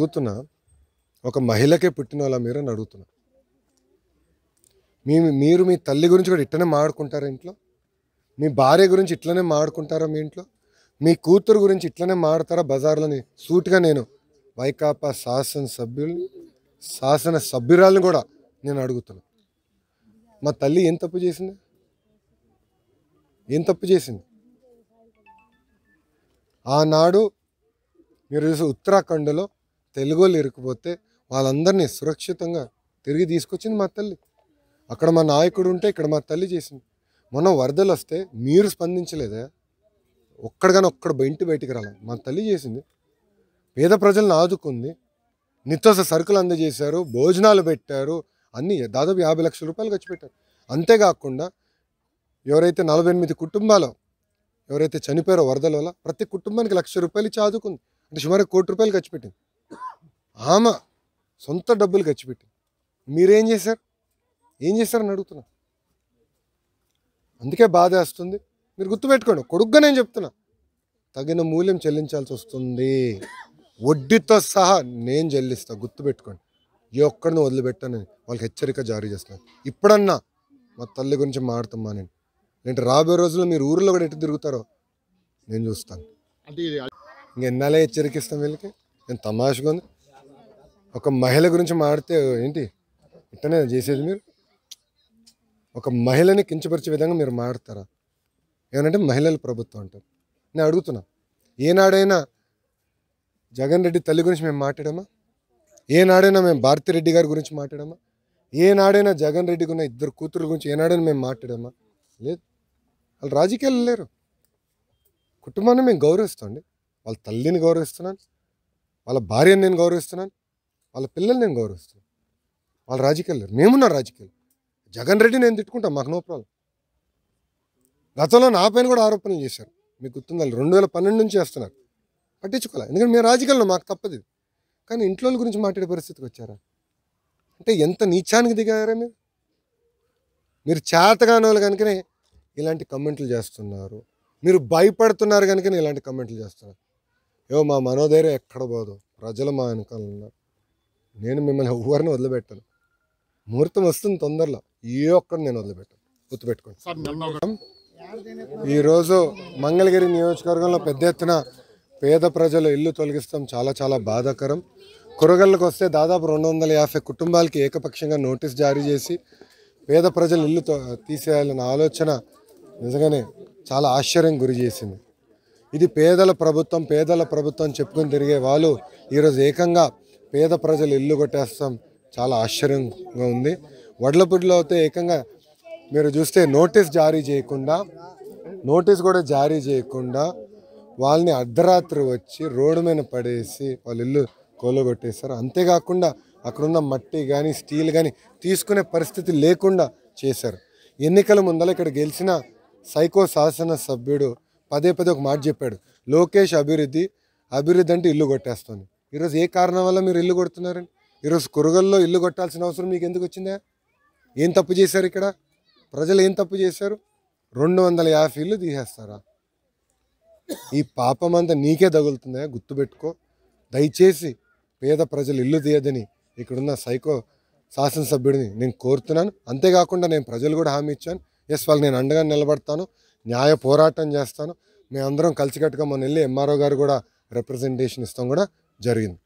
అడుగుతున్నా ఒక మహిళకే పుట్టిన వాళ్ళ మీరు అని అడుగుతున్నా మీ మీరు మీ తల్లి గురించి కూడా ఇట్లనే మాడుకుంటారా ఇంట్లో మీ భార్య గురించి ఇట్లనే మాడుకుంటారా మీ ఇంట్లో మీ కూతురు గురించి ఇట్లనే మాడతారా బజార్లని సూటిగా నేను వైకాపా శాసన సభ్యుల్ని శాసన సభ్యురాలను కూడా నేను అడుగుతున్నా మా తల్లి ఏం తప్పు చేసింది ఏం తప్పు చేసింది ఆనాడు మీరు చూసి ఉత్తరాఖండ్లో తెలుగు వాళ్ళు ఇరుక్కుపోతే వాళ్ళందరినీ సురక్షితంగా తిరిగి తీసుకొచ్చింది మా తల్లి అక్కడ మా నాయకుడు ఉంటే ఇక్కడ మా తల్లి చేసింది మొన్న వరదలు వస్తే మీరు స్పందించలేదా ఒక్కడిగానే ఒక్కడ ఇంటి బయటికి రాలే మా తల్లి చేసింది పేద ప్రజలను ఆదుకుంది నిత్యావసర సరుకులు అందజేశారు భోజనాలు పెట్టారు అన్నీ దాదాపు యాభై లక్షల రూపాయలు ఖర్చు పెట్టారు అంతేకాకుండా ఎవరైతే నలభై ఎనిమిది కుటుంబాలు ఎవరైతే చనిపోయారో వరదల వల్ల ప్రతి కుటుంబానికి లక్ష రూపాయలు ఇచ్చి ఆదుకుంది అంటే సుమారు కోటి రూపాయలు ఖర్చు పెట్టింది ఆమె సొంత డబ్బులు ఖర్చు పెట్టింది మీరేం చేశారు ఏం చేశారని అడుగుతున్నా అందుకే బాధ వేస్తుంది మీరు గుర్తుపెట్టుకోండి కొడుగ్గా నేను చెప్తున్నా తగిన మూల్యం చెల్లించాల్సి వస్తుంది వడ్డీతో సహా నేను చెల్లిస్తా గుర్తుపెట్టుకోండి ఏ ఒక్కడిని వదిలిపెట్టాను వాళ్ళకి హెచ్చరిక జారీ చేస్తున్నాను ఇప్పుడన్నా మా తల్లి గురించి మాడుతామా నేను లేదంటే రాబోయే రోజుల్లో మీరు ఊర్లో కూడా ఎటు తిరుగుతారో నేను చూస్తాను అంటే ఇది ఇంకెన్నాళ్ళే హెచ్చరికిస్తాం వీళ్ళకి నేను తమాషగా ఉంది ఒక మహిళ గురించి మాడితే ఏంటి ఇట్టనే చేసేది మీరు ఒక మహిళని కించపరిచే విధంగా మీరు మాడతారా ఏమంటే మహిళల ప్రభుత్వం అంటారు నేను అడుగుతున్నా ఏనాడైనా జగన్ రెడ్డి తల్లి గురించి మేము మాట్లాడామా ఏనాడైనా మేము భారతిరెడ్డి గారి గురించి మాట్లాడామా ఏనాడైనా జగన్ రెడ్డికి ఉన్న ఇద్దరు కూతురు గురించి ఏనాడైనా మేము మాట్లాడామా లేదు వాళ్ళు రాజకీయాలు లేరు కుటుంబాన్ని మేము గౌరవిస్తామండి వాళ్ళ తల్లిని గౌరవిస్తున్నాను వాళ్ళ భార్యని నేను గౌరవిస్తున్నాను వాళ్ళ పిల్లల్ని నేను గౌరవిస్తున్నాను వాళ్ళ రాజకీయాలు లేరు మేమున్న రాజకీయాలు జగన్ రెడ్డి నేను తిట్టుకుంటాం మాకు నో ప్రాబ్లం గతంలో నా పైన కూడా ఆరోపణలు చేశారు మీకు గుర్తుందా రెండు వేల పన్నెండు నుంచి చేస్తున్నారు పట్టించుకోవాలి ఎందుకంటే మేము రాజకీయాల్లో మాకు తప్పదు ఇది. కానీ ఇంట్లో వాళ్ళ గురించి మాట్లాడే పరిస్థితికి వచ్చారా అంటే ఎంత నీచానికి దిగారా మీరు మీరు చేతగాని వాళ్ళు కనుకనే ఇలాంటి కమెంట్లు చేస్తున్నారు మీరు భయపడుతున్నారు కనుకనే ఇలాంటి కమెంట్లు చేస్తున్నారు ఏవో మా మనోధైర్యం ఎక్కడ పోదు ప్రజలు మా వెనకాల ఉన్నారు నేను మిమ్మల్ని ఎవరిని వదిలిపెట్టాను ముహూర్తం వస్తుంది తొందరలో ఏ ఒక్కడిని నేను వదిలిపెట్టాను గుర్తుపెట్టుకోండి సార్ నిన్న ఒక ఈరోజు మంగళగిరి నియోజకవర్గంలో పెద్ద ఎత్తున పేద ప్రజలు ఇల్లు తొలగిస్తాం చాలా చాలా బాధాకరం కురగళ్ళకు వస్తే దాదాపు రెండు వందల యాభై కుటుంబాలకి ఏకపక్షంగా నోటీస్ జారీ చేసి పేద ప్రజలు ఇల్లు తొ- తీసేయాలన్న ఆలోచన నిజంగానే చాలా ఆశ్చర్యం గురి చేసింది ఇది పేదల ప్రభుత్వం పేదల ప్రభుత్వం చెప్పుకొని తిరిగే వాళ్ళు ఈరోజు ఏకంగా పేద ప్రజలు ఇల్లు కొట్టేస్తాం చాలా ఆశ్చర్యంగా ఉంది వడ్లపూడిలో అయితే ఏకంగా మీరు చూస్తే నోటీస్ జారీ చేయకుండా నోటీస్ కూడా జారీ చేయకుండా వాళ్ళని అర్ధరాత్రి వచ్చి రోడ్డు మీద పడేసి వాళ్ళ ఇల్లు కోలగొట్టేశారు అంతేకాకుండా అక్కడున్న మట్టి కానీ స్టీల్ కానీ తీసుకునే పరిస్థితి లేకుండా చేశారు ఎన్నికల ముందర ఇక్కడ గెలిచిన సైకో శాసన సభ్యుడు పదే పదే ఒక మాట చెప్పాడు లోకేష్ అభివృద్ధి అభివృద్ధి అంటే ఇల్లు కొట్టేస్తాను ఈరోజు ఏ కారణం వల్ల మీరు ఇల్లు కొడుతున్నారని ఈరోజు కురుగల్లో ఇల్లు కొట్టాల్సిన అవసరం మీకు ఎందుకు వచ్చిందా ఏం తప్పు చేశారు ఇక్కడ ప్రజలు ఏం తప్పు చేశారు రెండు వందల యాభై ఇల్లు తీసేస్తారా ఈ పాపం అంతా నీకే తగులుతుందా గుర్తుపెట్టుకో దయచేసి పేద ప్రజలు ఇల్లు తీయదని ఇక్కడున్న సైకో శాసనసభ్యుడిని నేను కోరుతున్నాను అంతేకాకుండా నేను ప్రజలు కూడా హామీ ఇచ్చాను ఎస్ వాళ్ళు నేను అండగా నిలబడతాను న్యాయ పోరాటం చేస్తాను మేమందరం కలిసికట్టుగా మొన్న వెళ్ళి ఎంఆర్ఓ గారు కూడా రిప్రజెంటేషన్ ఇస్తాం కూడా జరిగింది